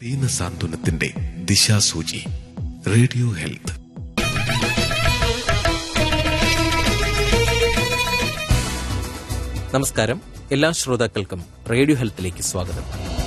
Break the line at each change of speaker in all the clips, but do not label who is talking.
ദീനസാന്ത്വനത്തിന്റെ ദിശാസൂചി radio health
നമസ്കാരം എല്ലാ ശ്രോതാക്കൾക്കും റേഡിയോ ഹെൽത്തിലേക്ക് സ്വാഗതം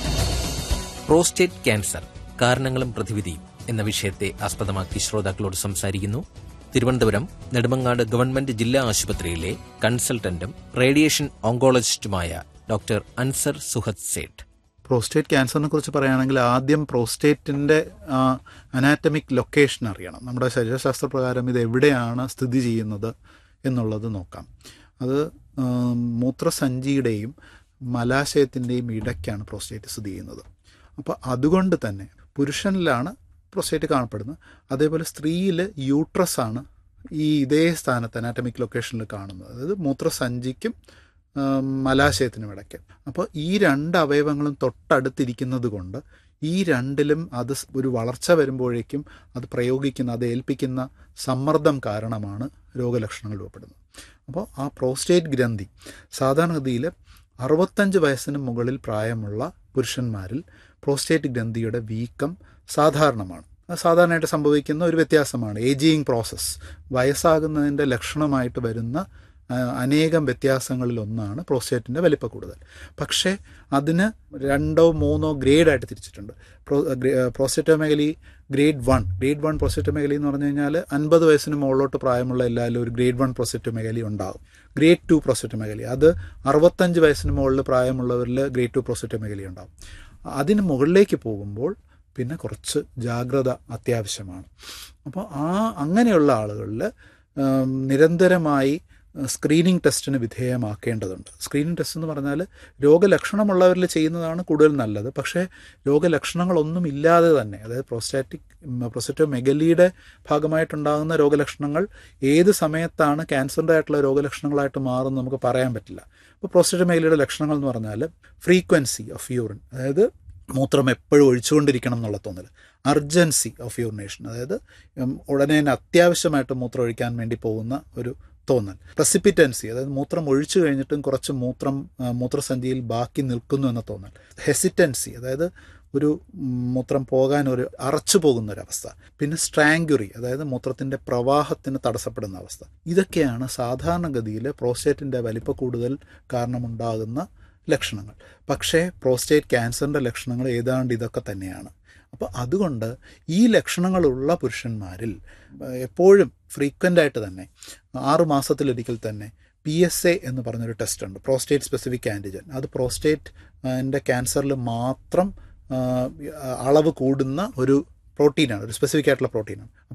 പ്രോസ്റ്റേറ്റ് ക്യാൻസർ കാരണങ്ങളും പ്രതിവിധിയും എന്ന വിഷയത്തെ ആസ്പദമാക്കി ശ്രോതാക്കളോട് സംസാരിക്കുന്നു തിരുവനന്തപുരം നെടുമങ്ങാട് ഗവൺമെന്റ് ജില്ലാ ആശുപത്രിയിലെ കൺസൾട്ടന്റും റേഡിയേഷൻ ഓങ്കോളജിസ്റ്റുമായ ഡോക്ടർ അൻസർ സുഹദ് സേഠ്
പ്രോസ്റ്റേറ്റ് ക്യാൻസറിനെ കുറിച്ച് പറയുകയാണെങ്കിൽ ആദ്യം പ്രോസ്റ്റേറ്റിൻ്റെ അനാറ്റമിക് ലൊക്കേഷൻ അറിയണം നമ്മുടെ ശരീരശാസ്ത്ര പ്രകാരം ഇത് എവിടെയാണ് സ്ഥിതി ചെയ്യുന്നത് എന്നുള്ളത് നോക്കാം അത് ആം, മൂത്രസഞ്ചിയുടെയും മലാശയത്തിൻ്റെയും ഇടയ്ക്കാണ് പ്രോസ്റ്റേറ്റ് സ്ഥിതി ചെയ്യുന്നത് അപ്പോൾ അതുകൊണ്ട് തന്നെ പുരുഷനിലാണ് പ്രോസ്റ്റേറ്റ് കാണപ്പെടുന്നത് അതേപോലെ സ്ത്രീയിൽ യൂട്രസ് ആണ് ഈ ഇതേ സ്ഥാനത്ത് അനാറ്റമിക് ലൊക്കേഷനിൽ കാണുന്നത് അതായത് മൂത്രസഞ്ചിക്കും ആം, മലാശയത്തിനും ഇടയ്ക്ക് അപ്പോൾ ഈ രണ്ട് അവയവങ്ങളും തൊട്ടടുത്തിരിക്കുന്നത് കൊണ്ട് ഈ രണ്ടിലും അത് സ് ഒരു വളർച്ച വരുമ്പോഴേക്കും അത് പ്രയോഗിക്കുന്ന അത് ഏൽപ്പിക്കുന്ന സമ്മർദ്ദം കാരണമാണ് രോഗലക്ഷണങ്ങൾ രൂപപ്പെടുന്നത് അപ്പോൾ ആ പ്രോസ്റ്റേറ്റ് ഗ്രന്ഥി സാധാരണഗതിയിൽ അറുപത്തഞ്ച് വയസ്സിന് മുകളിൽ പ്രായമുള്ള പുരുഷന്മാരിൽ പ്രോസ്റ്റേറ്റ് ഗ്രന്ഥിയുടെ വീക്കം സാധാരണമാണ് അത് സാധാരണയായിട്ട് സംഭവിക്കുന്ന ഒരു വ്യത്യാസമാണ് ഏജിങ് പ്രോസസ്സ് വയസ്സാകുന്നതിൻ്റെ ലക്ഷണമായിട്ട് വരുന്ന ആ, അനേകം വ്യത്യാസങ്ങളിൽ ഒന്നാണ് പ്രോസ്റ്റേറ്റിൻ്റെ വലിപ്പ കൂടുതൽ പക്ഷേ അതിന് രണ്ടോ മൂന്നോ ഗ്രേഡായിട്ട് തിരിച്ചിട്ടുണ്ട് pro prostatomegaly grade one grade one prostatomegaly എന്ന് പറഞ്ഞു കഴിഞ്ഞാൽ അൻപത് വയസ്സിന് മുകളിലോട്ട് പ്രായമുള്ള എല്ലാവരും ഒരു ഗ്രേഡ് വൺ പ്രോസ്റ്റേറ്റോമെഗലി ഉണ്ടാകും ഗ്രേഡ് ടു പ്രോസ്റ്റേറ്റോമെഗലി അത് അറുപത്തഞ്ച് വയസ്സിന് മുകളിൽ പ്രായമുള്ളവരിൽ ഗ്രേഡ് ടു പ്രോസ്റ്റേറ്റോമെഗലി ഉണ്ടാകും അതിന് മുകളിലേക്ക് പോകുമ്പോൾ പിന്നെ കുറച്ച് ജാഗ്രത അത്യാവശ്യമാണ് അപ്പോൾ ആ അങ്ങനെയുള്ള ആളുകളിൽ ഉം, നിരന്തരമായി സ്ക്രീനിങ് ടെസ്റ്റിന് വിധേയമാക്കേണ്ടതുണ്ട് സ്ക്രീനിങ് ടെസ്റ്റ് എന്ന് പറഞ്ഞാൽ രോഗലക്ഷണമുള്ളവരിൽ ചെയ്യുന്നതാണ് കൂടുതൽ നല്ലത് പക്ഷേ രോഗലക്ഷണങ്ങളൊന്നും ഇല്ലാതെ തന്നെ അതായത് പ്രോസ്റ്റാറ്റിക് പ്രോസ്റ്റേറ്റോ മെഗലിയുടെ ഭാഗമായിട്ടുണ്ടാകുന്ന രോഗലക്ഷണങ്ങൾ ഏത് സമയത്താണ് ക്യാൻസറിൻ്റെ ആയിട്ടുള്ള രോഗലക്ഷണങ്ങളായിട്ട് മാറുമെന്ന് നമുക്ക് പറയാൻ പറ്റില്ല അപ്പോൾ പ്രോസ്റ്റേറ്റോ മെഗലിയുടെ ലക്ഷണങ്ങൾ എന്ന് പറഞ്ഞാൽ ഫ്രീക്വൻസി ഓഫ് യൂറിൻ അതായത് മൂത്രം എപ്പോഴും ഒഴിച്ചുകൊണ്ടിരിക്കണം എന്നുള്ള തോന്നൽ അർജൻസി ഓഫ് യൂറിനേഷൻ അതായത് ഉം, ഉടനെ തന്നെ അത്യാവശ്യമായിട്ട് മൂത്രം ഒഴിക്കാൻ വേണ്ടി പോകുന്ന ഒരു തോന്നൽ പ്രസിപ്പിറ്റൻസി അതായത് മൂത്രം ഒഴിച്ചു കഴിഞ്ഞിട്ടും കുറച്ച് മൂത്രം ആ, മൂത്രസഞ്ചിയിൽ ബാക്കി നിൽക്കുന്നു എന്ന തോന്നൽ ഹെസിറ്റൻസി അതായത് ഒരു ഉം, മൂത്രം പോകാൻ ഒരു അറച്ചു പോകുന്ന ഒരു അവസ്ഥ പിന്നെ സ്ട്രാങ്കുറി അതായത് മൂത്രത്തിൻ്റെ പ്രവാഹത്തിന് തടസ്സപ്പെടുന്ന അവസ്ഥ ഇതൊക്കെയാണ് സാധാരണഗതിയിൽ പ്രോസ്റ്റേറ്റിൻ്റെ വലിപ്പ കൂടുതൽ കാരണമുണ്ടാകുന്ന ലക്ഷണങ്ങൾ പക്ഷേ പ്രോസ്റ്റേറ്റ് ക്യാൻസറിൻ്റെ ലക്ഷണങ്ങൾ ഏതാണ്ട് ഇതൊക്കെ തന്നെയാണ് അപ്പോൾ അതുകൊണ്ട് ഈ ലക്ഷണങ്ങളുള്ള പുരുഷന്മാരിൽ ഏഹ്, എപ്പോഴും ഫ്രീക്വൻ്റ് ആയിട്ട് തന്നെ ആറ് മാസത്തിലൊരിക്കൽ തന്നെ പി എസ് എ എന്ന് പറഞ്ഞൊരു ടെസ്റ്റ് ഉണ്ട് പ്രോസ്റ്റേറ്റ് സ്പെസിഫിക് ആൻറ്റിജൻ അത് പ്രോസ്റ്റേറ്റ് എൻ്റെ ക്യാൻസറിൽ മാത്രം ആ, അളവ് കൂടുന്ന ഒരു പ്രോട്ടീനാണ് ഒരു സ്പെസിഫിക് ആയിട്ടുള്ള പ്രോട്ടീനാണ്